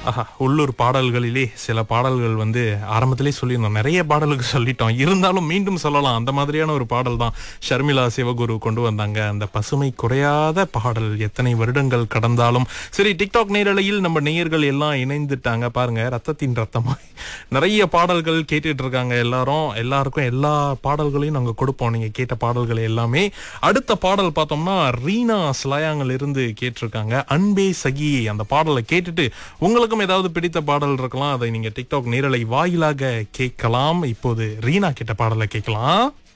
ஆஹா, உள்ளூர் பாடல்களிலே சில பாடல்கள் வந்து ஆரம்பத்திலே சொல்லியிருந்தோம் நிறைய பாடலுக்கு சொல்லிட்டோம் இருந்தாலும் மீண்டும் சொல்லலாம் அந்த மாதிரியான ஒரு பாடல் தான் ஷர்மிளா சிவகுரு கொண்டு வந்தாங்க அந்த பசுமை குறையாத பாடல் எத்தனை வருடங்கள் கடந்தாலும் சரி டிக்டாக் நேரலையில் நம்ம நேயர்கள் எல்லாம் இணைந்துட்டாங்க பாருங்க ரத்தத்தின் ரத்தமாய் நிறைய பாடல்கள் கேட்டுட்டு இருக்காங்க எல்லாரும் எல்லாருக்கும் எல்லா பாடல்களையும் நாங்க கொடுப்போம் நீங்க கேட்ட பாடல்கள் எல்லாமே அடுத்த பாடல் பார்த்தோம்னா ரீனா ஸ்லாயாங்கில் இருந்து கேட்டிருக்காங்க அன்பே சகி அந்த பாடலை கேட்டுட்டு உங்களுக்கும் ஏதாவது பிடித்த பாடல் இருக்கலாம் அதை நீங்க டிக்டாக் நேரலை வாயிலாக கேட்கலாம் இப்போது ரீனா கிட்ட பாடலை கேட்கலாம்